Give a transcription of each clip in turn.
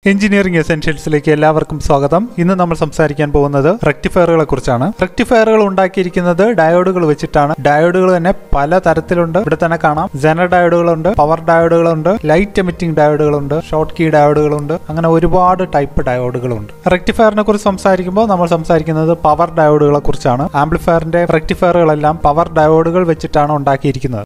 engineering എസെൻഷ്യൽസിലേക്ക് എല്ലാവർക്കും സ്വാഗതം ഇന്ന് നമ്മൾ സംസാരിക്കാൻ പോകുന്നത് റെക്ടിഫയറുകളെ കുറിച്ചാണ് റെക്ടിഫയറുകൾ ഉണ്ടാക്കിയിരിക്കുന്നത് ഡയോഡുകൾ വെച്ചിട്ടാണ് ഡയോഡുകൾ തന്നെ പല തരത്തിലുണ്ട് ഇവിടെ തന്നെ കാണാം ജന ഡയോഡുകളുണ്ട് പവർ ഡയോഡുകളുണ്ട് ലൈറ്റ് എമിറ്റിംഗ് ഡയോഡുകളുണ്ട് ഷോർട്ട് കീ ഡയോഡുകളുണ്ട് അങ്ങനെ ഒരുപാട് ടൈപ്പ് ഡയോഡുകളുണ്ട് റെക്ടിഫയറിനെ കുറിച്ച് സംസാരിക്കുമ്പോൾ നമ്മൾ സംസാരിക്കുന്നത് പവർ ഡയോഡുകളെ കുറിച്ചാണ് ആംപ്ലിഫയറിന്റെ റെക്ടിഫയറുകളെല്ലാം പവർ ഡയോഡുകൾ വെച്ചിട്ടാണ് ഉണ്ടാക്കിയിരിക്കുന്നത്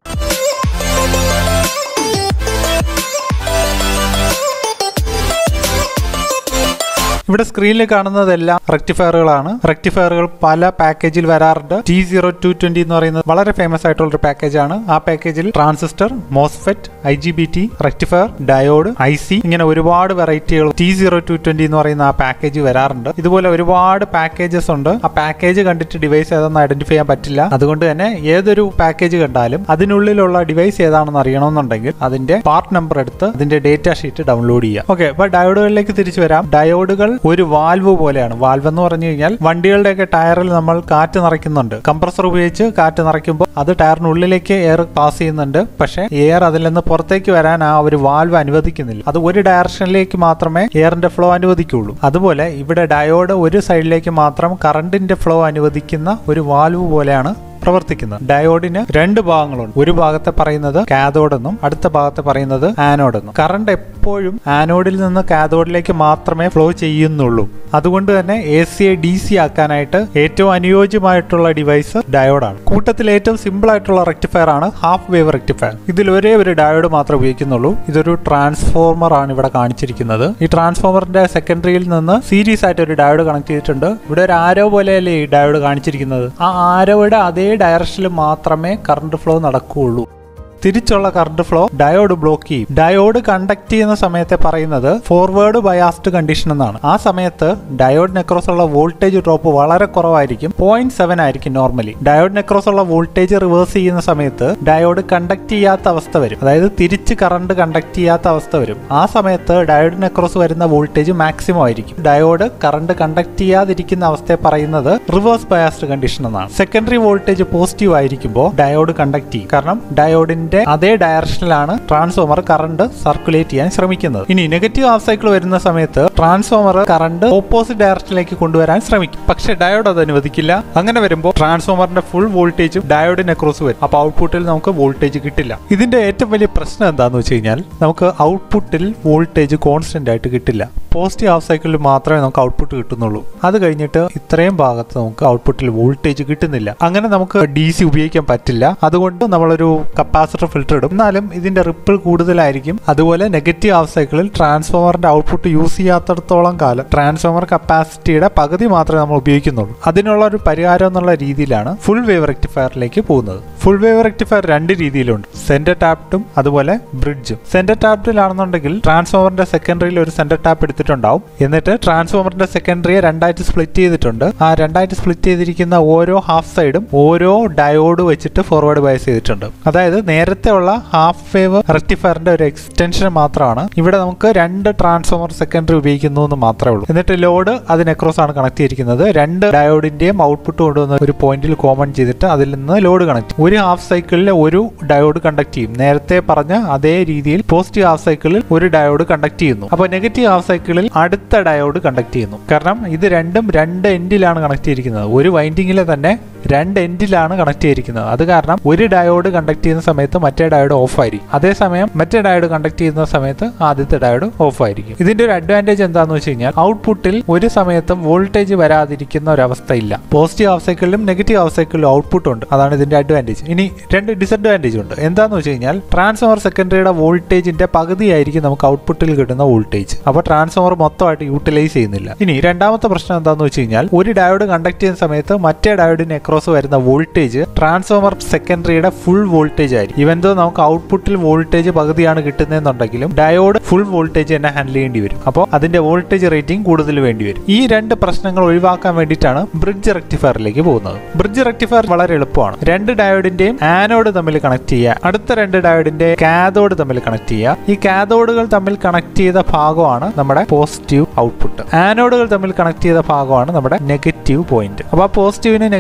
ഇവിടെ സ്ക്രീനിൽ കാണുന്നതെല്ലാം റെക്ടിഫയറുകളാണ് റെക്ടിഫയറുകൾ പല പാക്കേജിൽ വരാറുണ്ട് ടി സീറോ ടു ട്വന്റി എന്ന് പറയുന്നത് വളരെ ഫേമസ് ആയിട്ടുള്ള ഒരു പാക്കേജ് ആണ് ആ പാക്കേജിൽ transistor MOSFET I G B T rectifier diode I C ഇങ്ങനെ ഒരുപാട് വെറൈറ്റികൾ ടി സീറോ ടു ട്വന്റി എന്ന് പറയുന്ന ആ പാക്കേജ് വരാറുണ്ട് ഇതുപോലെ ഒരുപാട് പാക്കേജസ് ഉണ്ട് ആ പാക്കേജ് കണ്ടിട്ട് ഡിവൈസ് ഏതാണെന്ന് ഐഡന്റിഫൈ ചെയ്യാൻ പറ്റില്ല അതുകൊണ്ട് തന്നെ ഏതൊരു പാക്കേജ് കണ്ടാലും അതിനുള്ളിലുള്ള ഡിവൈസ് ഏതാണെന്ന് അറിയണമെന്നുണ്ടെങ്കിൽ അതിന്റെ പാർട്ട് നമ്പർ എടുത്ത് അതിന്റെ ഡേറ്റ ഷീറ്റ് ഡൗൺലോഡ് ചെയ്യാം ഓക്കെ അപ്പൊ ഡയോഡുകളിലേക്ക് തിരിച്ചു വരാം ഡയോഡുകൾ ഒരു വാൽവ് പോലെയാണ് വാൽവ് എന്ന് പറഞ്ഞു കഴിഞ്ഞാൽ വണ്ടികളുടെയൊക്കെ ടയറിൽ നമ്മൾ കാറ്റ് നിറയ്ക്കുന്നുണ്ട് കംപ്രസർ ഉപയോഗിച്ച് കാറ്റ് നിറയ്ക്കുമ്പോൾ അത് ടയറിനുള്ളിലേക്ക് എയർ പാസ് ചെയ്യുന്നുണ്ട് പക്ഷേ എയർ അതിൽ നിന്ന് പുറത്തേക്ക് വരാൻ ആ ഒരു വാൽവ് അനുവദിക്കുന്നില്ല അത് ഒരു ഡയറക്ഷനിലേക്ക് മാത്രമേ എയറിന്റെ ഫ്ലോ അനുവദിക്കുള്ളൂ അതുപോലെ ഇവിടെ ഡയോഡ് ഒരു സൈഡിലേക്ക് മാത്രം കറണ്ടിന്റെ ഫ്ലോ അനുവദിക്കുന്ന ഒരു വാൽവ് പോലെയാണ് പ്രവർത്തിക്കുന്നത് ഡയോഡിന് രണ്ട് ഭാഗങ്ങളുണ്ട് ഒരു ഭാഗത്തെ പറയുന്നത് കാഥോഡ് എന്നും അടുത്ത ഭാഗത്തെ പറയുന്നത് ആനോഡ് എന്നും കറണ്ട് എപ്പോഴും ആനോഡിൽ നിന്ന് കാഥോഡിലേക്ക് മാത്രമേ ഫ്ലോ ചെയ്യുന്നുള്ളൂ അതുകൊണ്ട് തന്നെ എ സിയെ ഡി സി ആക്കാനായിട്ട് ഏറ്റവും അനുയോജ്യമായിട്ടുള്ള ഡിവൈസ് ഡയോഡാണ് കൂട്ടത്തിൽ ഏറ്റവും സിമ്പിൾ ആയിട്ടുള്ള റെക്ടിഫയർ ആണ് ഹാഫ് വേവ് റെക്ടിഫയർ ഇതിൽ ഒരേ ഒരു ഡയോഡ് മാത്രമേ ഉപയോഗിക്കുന്നുള്ളൂ ഇതൊരു ട്രാൻസ്ഫോർമർ ആണ് ഇവിടെ കാണിച്ചിരിക്കുന്നത് ഈ ട്രാൻസ്ഫോമറിന്റെ സെക്കൻഡറിയിൽ നിന്ന് സീരീസ് ആയിട്ട് ഒരു ഡയോഡ് കണക്ട് ചെയ്തിട്ടുണ്ട് ഇവിടെ ഒരു ആരോ പോലെയല്ലേ ഈ ഡയോഡ് കാണിച്ചിരിക്കുന്നത് ആ ആരോയുടെ അതേ ഡയറക്ഷനിൽ മാത്രമേ കറണ്ട് ഫ്ലോ നടക്കുകയുള്ളൂ തിരിച്ചുള്ള കറണ്ട് ഫ്ലോ ഡയോഡ് ബ്ലോക്ക് ചെയ്യും ഡയോഡ് കണ്ടക്ട് ചെയ്യുന്ന സമയത്തെ പറയുന്നത് ഫോർവേഡ് ബയാസ്ഡ് കണ്ടീഷൻ എന്നാണ് ആ സമയത്ത് ഡയോഡ് നെക്രോസ് ഉള്ള വോൾട്ടേജ് ഡ്രോപ്പ് വളരെ കുറവായിരിക്കും പോയിന്റ് സെവൻ ആയിരിക്കും നോർമലി ഡയോഡ് നെക്രോസ് ഉള്ള വോൾട്ടേജ് റിവേഴ്സ് ചെയ്യുന്ന സമയത്ത് ഡയോഡ് കണ്ടക്ട് ചെയ്യാത്ത അവസ്ഥ വരും അതായത് തിരിച്ച് കറണ്ട് കണ്ടക്ട് ചെയ്യാത്ത അവസ്ഥ വരും ആ സമയത്ത് ഡയോഡ് നെക്രോസ് വരുന്ന വോൾട്ടേജ് മാക്സിമം ആയിരിക്കും ഡയോഡ് കറണ്ട് കണ്ടക്ട് ചെയ്യാതിരിക്കുന്ന അവസ്ഥയെ പറയുന്നത് റിവേഴ്സ് ബയാസ്ഡ് കണ്ടീഷൻ എന്നാണ് സെക്കൻഡറി വോൾട്ടേജ് പോസിറ്റീവ് ആയിരിക്കുമ്പോൾ ഡയോഡ് കണ്ടക്ട് ചെയ്യും കാരണം ഡയോഡിന്റെ അതിന്റെ അതേ ഡയറക്ഷനിലാണ് ട്രാൻസ്ഫോമർ കറണ്ട് സർക്കുലേറ്റ് ചെയ്യാൻ ശ്രമിക്കുന്നത് ഇനി നെഗറ്റീവ് ഹാഫ് സൈക്കിൾ വരുന്ന സമയത്ത് ട്രാൻസ്ഫോമർ കറണ്ട് ഓപ്പോസിറ്റ് ഡയറക്ഷനിലേക്ക് കൊണ്ടുവരാൻ ശ്രമിക്കും പക്ഷെ ഡയോഡ് അത് അനുവദിക്കില്ല അങ്ങനെ വരുമ്പോൾ ട്രാൻസ്ഫോമറിന്റെ ഫുൾ വോൾട്ടേജും ഡയോഡിനെ ക്രോസ് വരും അപ്പൊ ഔട്ട്പുട്ടിൽ നമുക്ക് വോൾട്ടേജ് കിട്ടില്ല ഇതിന്റെ ഏറ്റവും വലിയ പ്രശ്നം എന്താണെന്ന് വെച്ച് കഴിഞ്ഞാൽ നമുക്ക് ഔട്ട്പുട്ടിൽ വോൾട്ടേജ് കോൺസ്റ്റന്റ് ആയിട്ട് കിട്ടില്ല പോസിറ്റീവ് ഹാഫ് സൈക്കിളിൽ മാത്രമേ നമുക്ക് ഔട്ട്പുട്ട് കിട്ടുന്നുള്ളൂ അത് കഴിഞ്ഞിട്ട് ഇത്രയും ഭാഗത്ത് നമുക്ക് ഔട്ട്പുട്ടിൽ വോൾട്ടേജ് കിട്ടുന്നില്ല അങ്ങനെ നമുക്ക് ഡി സി ഉപയോഗിക്കാൻ പറ്റില്ല അതുകൊണ്ട് നമ്മളൊരു കപ്പാസിറ്റർ ഫിൽറ്റർ ഇടും എന്നാലും ഇതിന്റെ റിപ്പിൾ കൂടുതലായിരിക്കും അതുപോലെ നെഗറ്റീവ് ഹാഫ് സൈക്കിളിൽ ട്രാൻസ്ഫോമറിന്റെ ഔട്ട്പുട്ട് യൂസ് ചെയ്യാത്തടത്തോളം കാലം ട്രാൻസ്ഫോമർ കപ്പാസിറ്റിയുടെ പകുതി മാത്രമേ നമ്മൾ ഉപയോഗിക്കുന്നുള്ളൂ അതിനുള്ള ഒരു പരിഹാരം എന്നുള്ള രീതിയിലാണ് ഫുൾ വേവ് റെക്ടിഫയറിലേക്ക് പോകുന്നത് ഫുൾ വേവ് റെക്ടിഫയർ രണ്ട് രീതിയിലുണ്ട് സെന്റർ ടാപ്റ്റും അതുപോലെ ബ്രിഡ്ജും സെന്റർ ടാപ്റ്റിലാണെന്നുണ്ടെങ്കിൽ ട്രാൻസ്ഫോമറിന്റെ സെക്കൻഡറിയിൽ ഒരു സെന്റർ ടാപ്പ് എടുത്തിട്ടുണ്ടാവും എന്നിട്ട് ട്രാൻസ്ഫോമറിന്റെ സെക്കൻഡറിയെ രണ്ടായിട്ട് സ്പ്ലിറ്റ് ചെയ്തിട്ടുണ്ട് ആ രണ്ടായിട്ട് സ്പ്ലിറ്റ് ചെയ്തിരിക്കുന്ന ഓരോ ഹാഫ് സൈഡും ഓരോ ഡയോഡ് വെച്ചിട്ട് ഫോർവേഡ് ബയസ് ചെയ്തിട്ടുണ്ട് അതായത് നേരത്തെ ഉള്ള ഹാഫ് വേവ് റെക്ടിഫയറിന്റെ ഒരു എക്സ്റ്റൻഷൻ മാത്രമാണ് ഇവിടെ നമുക്ക് രണ്ട് ട്രാൻസ്ഫോമർ സെക്കൻഡറി ഉപയോഗിക്കുന്നു എന്ന് മാത്രമേ ഉള്ളൂ എന്നിട്ട് ലോഡ് അതിന് അക്രോസ് ആണ് കണക്ട് ചെയ്തിരിക്കുന്നത് രണ്ട് ഡയോഡിന്റെയും ഔട്ട്പുട്ട് കൊണ്ടുവന്ന ഒരു പോയിന്റിൽ കോമൺ ചെയ്തിട്ട് അതിൽ നിന്ന് ലോഡ് കണക്ട് ഒരു ഹാഫ് സൈക്കിളിൽ ഒരു ഡയോഡ് കണ്ടക്ട് ചെയ്യും നേരത്തെ പറഞ്ഞ അതേ രീതിയിൽ പോസിറ്റീവ് ഹാഫ് സൈക്കിളിൽ ഒരു ഡയോഡ് കണ്ടക്ട് ചെയ്യുന്നു അപ്പോൾ നെഗറ്റീവ് ഹാഫ് സൈക്കിളിൽ അടുത്ത ഡയോഡ് കണ്ടക്ട് ചെയ്യുന്നു കാരണം ഇത് രണ്ടും രണ്ട് എൻഡിലാണ് കണക്ട് ചെയ്തിരിക്കുന്നത് ഒരു വൈൻഡിങ്ങിലെ തന്നെ രണ്ട് എൻഡിലാണ് കണക്ട് ചെയ്തിരിക്കുന്നത് അത് കാരണം ഒരു ഡയോഡ് കണ്ടക്ട് ചെയ്യുന്ന സമയത്ത് മറ്റേ ഡയോഡ് ഓഫ് ആയിരിക്കും അതേസമയം മറ്റേ ഡയോഡ് കണ്ടക്ട് ചെയ്യുന്ന സമയത്ത് ആദ്യത്തെ ഡയോഡ് ഓഫ് ആയിരിക്കും ഇതിന്റെ ഒരു അഡ്വാൻറ്റേജ് എന്താണെന്ന് വെച്ച് കഴിഞ്ഞാൽ ഔട്ട്പുട്ടിൽ ഒരു സമയത്തും വോൾട്ടേജ് വരാതിരിക്കുന്ന ഒരു അവസ്ഥ ഇല്ല പോസിറ്റീവ് ഹാഫ് സൈക്കിളിലും നെഗറ്റീവ് ഹാഫ് സൈക്കിളിലും ഔട്ട്പുട്ട് ഉണ്ട് അതാണ് ഇതിന്റെ അഡ്വാൻറ്റേജ് ഇനി രണ്ട് ഡിസഡ്വാൻറ്റേജ് ഉണ്ട് എന്താന്ന് വെച്ച് കഴിഞ്ഞാൽ ട്രാൻസ്ഫോമർ സെക്കൻഡറിയുടെ വോൾട്ടേജിന്റെ പകുതിയായിരിക്കും നമുക്ക് ഔട്ട്പുട്ടിൽ കിട്ടുന്ന വോൾട്ടേജ് അപ്പോൾ ട്രാൻസ്ഫോമർ മൊത്തമായിട്ട് യൂട്ടിലൈസ് ചെയ്യുന്നില്ല ഇനി രണ്ടാമത്തെ പ്രശ്നം എന്താന്ന് വെച്ച് കഴിഞ്ഞാൽ ഒരു ഡയോഡ് കണ്ടക്ട് ചെയ്യുന്ന സമയത്ത് മറ്റേ ഡയോഡിന് അക്രോസ് വരുന്ന വോൾട്ടേജ് ട്രാൻസ്ഫോമർ സെക്കൻഡറിയുടെ ഫുൾ വോൾട്ടേജ് ആയിരിക്കും ഇവൻ തോ നമുക്ക് ഔട്ട്പുട്ടിൽ വോൾട്ടേജ് പകുതിയാണ് കിട്ടുന്നതെന്നുണ്ടെങ്കിലും ഡയോഡ് ഫുൾ വോൾട്ടേജ് തന്നെ ഹാൻഡിൽ ചെയ്യേണ്ടി വരും അപ്പോൾ അതിന്റെ വോൾട്ടേജ് റേറ്റിംഗ് കൂടുതൽ വേണ്ടി വരും ഈ രണ്ട് പ്രശ്നങ്ങൾ ഒഴിവാക്കാൻ വേണ്ടിയിട്ടാണ് ബ്രിഡ്ജ് റെക്ടിഫയറിലേക്ക് പോകുന്നത് ബ്രിഡ്ജ് റെക്ടിഫയർ വളരെ എളുപ്പമാണ് രണ്ട് ഡയോഡിന്റെയും ആനോഡ് തമ്മിൽ കണക്ട് ചെയ്യുക അടുത്ത രണ്ട് ഡയോഡിന്റെ കാഥോഡ് തമ്മിൽ കണക്ട് ചെയ്യുക ഈ കാഥോഡുകൾ തമ്മിൽ കണക്ട് ചെയ്ത ഭാഗമാണ് നമ്മുടെ പോസിറ്റീവ് ഔട്ട്പുട്ട് ആനോഡുകൾ തമ്മിൽ കണക്ട് ചെയ്ത ഭാഗമാണ് നമ്മുടെ നെഗറ്റീവ് പോയിന്റ് അപ്പോൾ ആ പോസിറ്റീവിനും നെഗറ്റീവിനും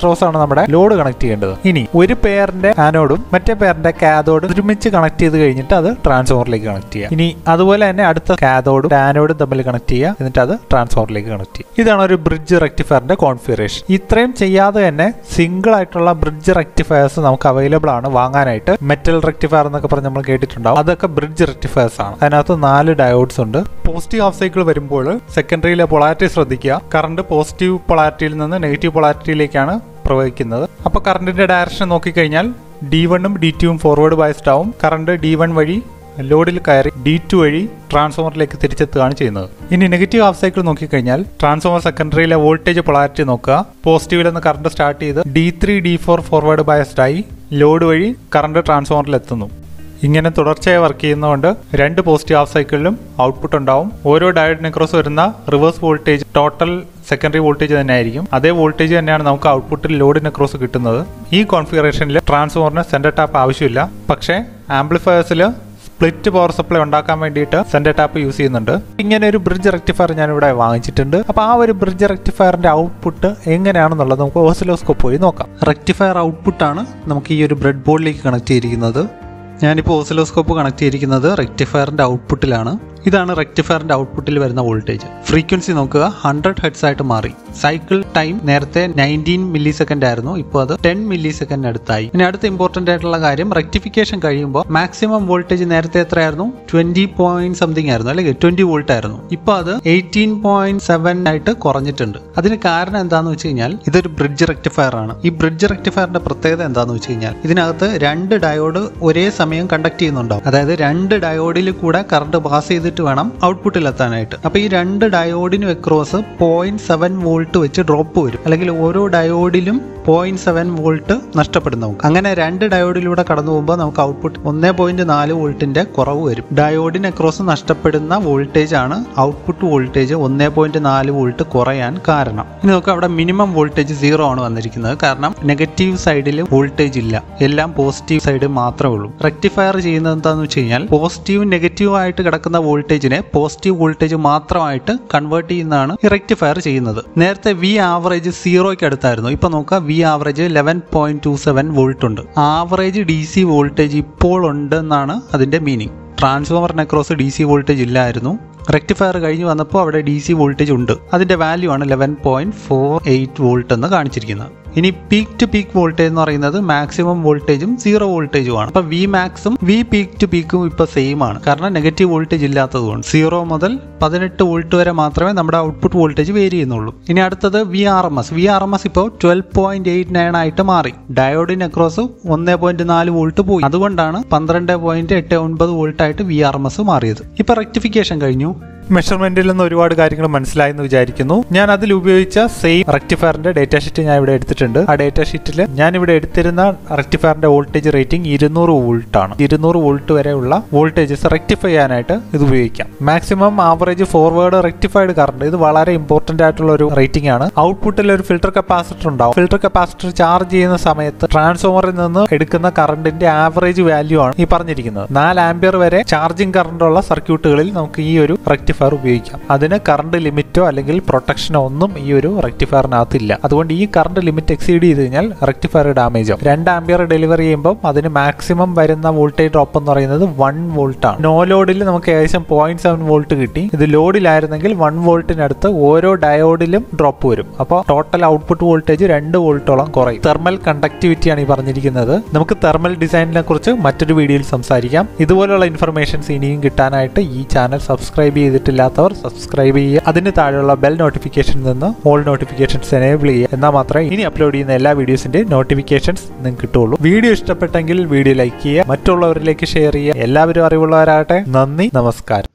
ഇലക്ട്രോസ് ആണ് നമ്മുടെ ലോഡ് കണക്ട് ചെയ്യേണ്ടത് ഇനി ഒരു പെയറിന്റെ ആനോഡും മറ്റേ പെയറിന്റെ കാതോഡും ഒരുമിച്ച് കണക്ട് ചെയ്ത് കഴിഞ്ഞിട്ട് അത് ട്രാൻസ്ഫോമറിലേക്ക് കണക്ട് ചെയ്യുക ഇനി അതുപോലെ തന്നെ അടുത്ത കാതോഡും ആനോഡും തമ്മിൽ കണക്ട് ചെയ്യുക എന്നിട്ട് അത് ട്രാൻസ്ഫോമറിലേക്ക് കണക്ട് ചെയ്യുക ഇതാണ് ഒരു ബ്രിഡ്ജ് റെക്ടിഫയറിന്റെ കോൺഫിഗറേഷൻ ഇത്രയും ചെയ്യാതെ തന്നെ സിംഗിൾ ആയിട്ടുള്ള ബ്രിഡ്ജ് റെക്ടിഫയേഴ്സ് നമുക്ക് അവൈലബിൾ ആണ് വാങ്ങാനായിട്ട് മെറ്റൽ റെക്ടിഫയർ എന്നൊക്കെ പറഞ്ഞ് നമ്മൾ കേട്ടിട്ടുണ്ടാവും അതൊക്കെ ബ്രിഡ്ജ് റെക്ടിഫയേഴ്സ് ആണ് അതിനകത്ത് നാല് ഡയോഡ്സ് ഉണ്ട് പോസിറ്റീവ് ഹാഫ് സൈക്കിൾ വരുമ്പോൾ സെക്കൻഡറിയിലെ പൊളാരിറ്റി ശ്രദ്ധിക്കുക കറണ്ട് പോസിറ്റീവ് പൊളാരിറ്റിയിൽ നിന്ന് നെഗറ്റീവ് പൊളാരിറ്റിയിലേക്കാണ് പ്രവഹിക്കുന്നത് അപ്പോൾ കറണ്ടിന്റെ ഡയറക്ഷൻ നോക്കിക്കഴിഞ്ഞാൽ ഡി വണ്ണും ഡി ടുവും ഫോർവേഡ് ബയസ്ഡ് ആവും കറണ്ട് ഡി വൺ വഴി ലോഡിൽ കയറി ഡി ടു വഴി ട്രാൻസ്ഫോമറിലേക്ക് തിരിച്ചെത്തുകയാണ് ചെയ്യുന്നത് ഇനി നെഗറ്റീവ് ഹാഫ് സൈക്കിൾ നോക്കിക്കഴിഞ്ഞാൽ ട്രാൻസ്ഫോമർ സെക്കൻഡറിയിലെ വോൾട്ടേജ് പൊളാരിറ്റി നോക്കുക പോസിറ്റീവിൽ നിന്ന് കറണ്ട് സ്റ്റാർട്ട് ചെയ്ത് D three D four forward biased ആയി ലോഡ് വഴി കറണ്ട് ട്രാൻസ്ഫോമറിൽ എത്തുന്നു ഇങ്ങനെ തുടർച്ചയായി വർക്ക് ചെയ്യുന്നതുകൊണ്ട് രണ്ട് പോസിറ്റീവ് ഹാഫ് സൈക്കിളിലും ഔട്ട്പുട്ട് ഉണ്ടാവും ഓരോ ഡയോഡിനെ ക്രോസ് വരുന്ന reverse voltage total secondary voltage തന്നെ ആയിരിക്കും അതേ വോൾട്ടേജ് തന്നെയാണ് നമുക്ക് ഔട്ട്പുട്ടിൽ ലോഡിനെ ക്രോസ് കിട്ടുന്നത് ഈ കോൺഫിഗറേഷനിൽ ട്രാൻസ്ഫോമറിന് സെന്റർ ടാപ്പ് ആവശ്യമില്ല പക്ഷേ ആംപ്ലിഫയേഴ്സിൽ സ്പ്ലിറ്റ് പവർ സപ്ലൈ ഉണ്ടാക്കാൻ വേണ്ടിയിട്ട് സെന്റർ ടാപ്പ് യൂസ് ചെയ്യുന്നുണ്ട് ഇങ്ങനെ ഒരു ബ്രിഡ്ജ് റെക്ടിഫയർ ഞാൻ ഇവിടെ വാങ്ങിച്ചിട്ടുണ്ട് അപ്പോൾ ആ ഒരു ബ്രിഡ്ജ് റെക്ടിഫയറിന്റെ ഔട്ട്പുട്ട് എങ്ങനെയാണെന്നുള്ളത് നമുക്ക് ഓസിലോസ്കോപ്പ് വഴി നോക്കാം റെക്ടിഫയർ ഔട്ട്പുട്ടാണ് നമുക്ക് ഈ ഒരു ബ്രെഡ് ബോർഡിലേക്ക് കണക്ട് ചെയ്തിരിക്കുന്നത് ഞാനിപ്പോൾ ഓസിലോസ്കോപ്പ് കണക്ട് ചെയ്തിരിക്കുന്നത് റെക്ടിഫയറിന്റെ ഔട്ട്പുട്ടിലാണ് ഇതാണ് റെക്ടിഫയറിന്റെ ഔട്ട്പുട്ടിൽ വരുന്ന വോൾട്ടേജ് ഫ്രീക്വൻസി നോക്കുക ഹൺഡ്രഡ് ഹെഡ്സ് ആയിട്ട് മാറി സൈക്കിൾ ടൈം നേരത്തെ നയൻറ്റീൻ മില്ലി സെക്കൻഡ് ആയിരുന്നു ഇപ്പോൾ അത് ടെൻ മില്ലി സെക്കൻഡ് അടുത്തായി ഇനി അടുത്ത ഇമ്പോർട്ടന്റ് ആയിട്ടുള്ള കാര്യം റെക്ടിഫിക്കേഷൻ കഴിയുമ്പോൾ മാക്സിമം വോൾട്ടേജ് നേരത്തെ എത്രയായിരുന്നു ട്വന്റി പോയിന്റ് സംതിങ് ആയിരുന്നു അല്ലെങ്കിൽ ട്വന്റി വോൾട്ട് ആയിരുന്നു ഇപ്പോൾ അത് എയ്റ്റീൻ പോയിന്റ് സെവൻ ആയിട്ട് കുറഞ്ഞിട്ടുണ്ട് അതിന് കാരണം എന്താണെന്ന് വെച്ച് കഴിഞ്ഞാൽ ഇതൊരു ബ്രിഡ്ജ് റെക്ടിഫയർ ആണ് ഈ ബ്രിഡ്ജ് റെക്ടിഫയറിന്റെ പ്രത്യേകത എന്താണെന്ന് വെച്ച് കഴിഞ്ഞാൽ ഇതിനകത്ത് രണ്ട് ഡയോഡ് ഒരേ സമയം കണ്ടക്ട് ചെയ്യുന്നുണ്ടാവും അതായത് രണ്ട് ഡയോഡിൽ കൂടെ കറണ്ട് പാസ് ചെയ്തിട്ട് വേണം ഔട്ട്പുട്ടിൽ എത്താനായിട്ട് അപ്പൊ ഈ രണ്ട് ഡയോഡിനും അക്രോസ് പോയിന്റ് സെവൻ വോൾട്ട് വെച്ച് ഡ്രോപ്പ് വരും അല്ലെങ്കിൽ ഓരോ ഡയോഡിലും പോയിന്റ് സെവൻ വോൾട്ട് നഷ്ടപ്പെടും നമുക്ക് അങ്ങനെ രണ്ട് ഡയോഡിലൂടെ കടന്നു പോകുമ്പോൾ നമുക്ക് ഔട്ട്പുട്ട് ഒന്നേ പോയിന്റ് നാല് വോൾട്ടിന്റെ കുറവ് വരും ഡയോഡിന് അക്രോസ് നഷ്ടപ്പെടുന്ന വോൾട്ടേജ് ആണ് ഔട്ട്പുട്ട് വോൾട്ടേജ് ഒന്നേ പോയിന്റ് നാല് വോൾട്ട് കുറയാൻ കാരണം ഇനി നമുക്ക് അവിടെ മിനിമം വോൾട്ടേജ് സീറോ ആണ് വന്നിരിക്കുന്നത് കാരണം നെഗറ്റീവ് സൈഡിൽ വോൾട്ടേജ് ഇല്ല എല്ലാം പോസിറ്റീവ് സൈഡ് മാത്രമേ ഉള്ളൂ റെക്ടിഫയർ ചെയ്യുന്നത് എന്താണെന്ന് വെച്ച് കഴിഞ്ഞാൽ പോസിറ്റീവ് നെഗറ്റീവ് ആയിട്ട് കിടക്കുന്ന വോൾട്ടേജിനെ പോസിറ്റീവ് വോൾട്ടേജ് മാത്രമായിട്ട് കൺവേർട്ട് ചെയ്യുന്നതാണ് ഈ റെക്ടിഫയർ ചെയ്യുന്നത് നേരത്തെ വി ആവറേജ് സീറോയ്ക്ക് അടുത്തായിരുന്നു ഇപ്പൊ നോക്കുക V average eleven point two seven volt ഉണ്ട് ആവറേജ് ഡി സി വോൾട്ടേജ് ഇപ്പോൾ ഉണ്ട് എന്നാണ് അതിന്റെ മീനിങ് ട്രാൻസ്ഫോമറിന് അക്രോസ് ഡി സി വോൾട്ടേജ് ഇല്ലായിരുന്നു റെക്ടിഫയർ കഴിഞ്ഞ് വന്നപ്പോൾ അവിടെ ഡി സി വോൾട്ടേജ് ഉണ്ട് അതിന്റെ വാല്യൂ ആണ് eleven point four eight volt എന്ന് കാണിച്ചിരിക്കുന്നത് ഇനി പീക്ക് ടു പീക്ക് വോൾട്ടേജ് എന്ന് പറയുന്നത് മാക്സിമം വോൾട്ടേജും സീറോ വോൾട്ടേജും ആണ് അപ്പൊ വി മാക്സും വി പീക്ക് ടു പീക്കും ഇപ്പൊ സെയിം ആണ് കാരണം നെഗറ്റീവ് വോൾട്ടേജ് ഇല്ലാത്തതുകൊണ്ട് സീറോ മുതൽ പതിനെട്ട് വോൾട്ട് വരെ മാത്രമേ നമ്മുടെ ഔട്ട്പുട്ട് വോൾട്ടേജ് വേരി ചെയ്യുന്നുള്ളൂ ഇനി അടുത്തത് V R M S V R M S ഇപ്പോൾ ട്വൽവ് പോയിന്റ് എയ്റ്റ് നയൻ ആയിട്ട് മാറി ഡയോഡിന് അക്രോസ് ഒന്നേ പോയിന്റ് നാല് വോൾട്ട് പോയി അതുകൊണ്ടാണ് പന്ത്രണ്ട് പോയിന്റ് എട്ട് ഒൻപത് വോൾട്ട് ആയിട്ട് വി ആർ എം എസ് മാറിയത് ഇപ്പൊ റെക്ടിഫിക്കേഷൻ കഴിഞ്ഞു മെഷർമെന്റിൽ നിന്ന് ഒരുപാട് കാര്യങ്ങൾ മനസ്സിലായി എന്ന് വിചാരിക്കുന്നു ഞാൻ അതിൽ ഉപയോഗിച്ച സെയിം റെക്ടിഫയറിന്റെ ഡേറ്റ ഷീറ്റ് ഞാൻ ഇവിടെ എടുത്തിട്ടുണ്ട് ആ ഡേറ്റ ഷീറ്റിൽ ഞാൻ ഇവിടെ എടുത്തിരുന്ന റെക്ടിഫയറിന്റെ വോൾട്ടേജ് റേറ്റിംഗ് ഇരുന്നൂറ് വോൾട്ട് ആണ് ഇരുന്നൂറ് വോൾട്ട് വരെയുള്ള വോൾട്ടേജസ് റെക്ടിഫൈ ചെയ്യാനായിട്ട് ഇത് ഉപയോഗിക്കാം maximum average forward rectified current ഇത് വളരെ ഇമ്പോർട്ടന്റ് ആയിട്ടുള്ള ഒരു റേറ്റിംഗ് ആണ് ഔട്ട്പുട്ടിൽ ഒരു ഫിൽട്ടർ കപ്പാസിറ്റർ ഉണ്ടാവും ഫിൽട്ടർ കപ്പാസിറ്റർ ചാർജ് ചെയ്യുന്ന സമയത്ത് ട്രാൻസ്ഫോമറിൽ നിന്ന് എടുക്കുന്ന കറണ്ടിന്റെ ആവറേജ് വാല്യൂ ആണ് ഈ പറഞ്ഞിരിക്കുന്നത് നാല് ആംബിയർ വരെ ചാർജിങ് കറണ്ട് ഉള്ള സർക്യൂട്ടുകളിൽ നമുക്ക് ഈ ഒരു റെക്ടിഫയർ ഉപയോഗിക്കാം അതിന് കറണ്ട് ലിമിറ്റോ അല്ലെങ്കിൽ പ്രൊട്ടക്ഷനോ ഒന്നും ഈ ഒരു റെക്ടിഫയറിനകത്തില്ല അതുകൊണ്ട് ഈ കറണ്ട് ലിമിറ്റ് എക്സീഡ് ചെയ്ത് കഴിഞ്ഞാൽ റെക്ടിഫയർ ഡാമേജ് ആവും രണ്ട് ആംബിയർ ഡെലിവറി ചെയ്യുമ്പോൾ അതിന് മാക്സിമം വരുന്ന വോൾട്ടേജ് ഡ്രോപ്പ് എന്ന് പറയുന്നത് വൺ വോൾട്ട് ആണ് നോ ലോഡിൽ നമുക്ക് ഏകദേശം പോയിന്റ് സെവൻ വോൾട്ട് കിട്ടി ഇത് ലോഡിലായിരുന്നെങ്കിൽ വൺ വോൾട്ടിനടുത്ത് ഓരോ ഡയോഡിലും ഡ്രോപ്പ് വരും അപ്പോൾ ടോട്ടൽ ഔട്ട്പുട്ട് വോൾട്ടേജ് രണ്ട് വോൾട്ടോളം കുറയും തെർമൽ കണ്ടക്ടിവിറ്റിയാണ് ഈ പറഞ്ഞിരിക്കുന്നത് നമുക്ക് തെർമൽ ഡിസൈനിനെ കുറിച്ച് മറ്റൊരു വീഡിയോയിൽ സംസാരിക്കാം ഇതുപോലുള്ള ഇൻഫർമേഷൻസ് ഇനിയും കിട്ടാനായിട്ട് ഈ ചാനൽ സബ്സ്ക്രൈബ് ചെയ്തിട്ടില്ലാത്തവർ സബ്സ്ക്രൈബ് ചെയ്യുക അതിന് താഴെയുള്ള ബെൽ നോട്ടിഫിക്കേഷനിൽ നിന്ന് ഓൾ നോട്ടിഫിക്കേഷൻസ് എനേബിൾ ചെയ്യുക എന്നാൽ മാത്രമേ ഇനി അപ്ലോഡ് ചെയ്യുന്ന എല്ലാ വീഡിയോസിന്റെ നോട്ടിഫിക്കേഷൻസ് നിങ്ങൾക്ക് കിട്ടുള്ളൂ വീഡിയോ ഇഷ്ടപ്പെട്ടെങ്കിൽ വീഡിയോ ലൈക്ക് ചെയ്യുക മറ്റുള്ളവരിലേക്ക് ഷെയർ ചെയ്യുക എല്ലാവരും അറിവുള്ളവരാകട്ടെ നന്ദി നമസ്കാരം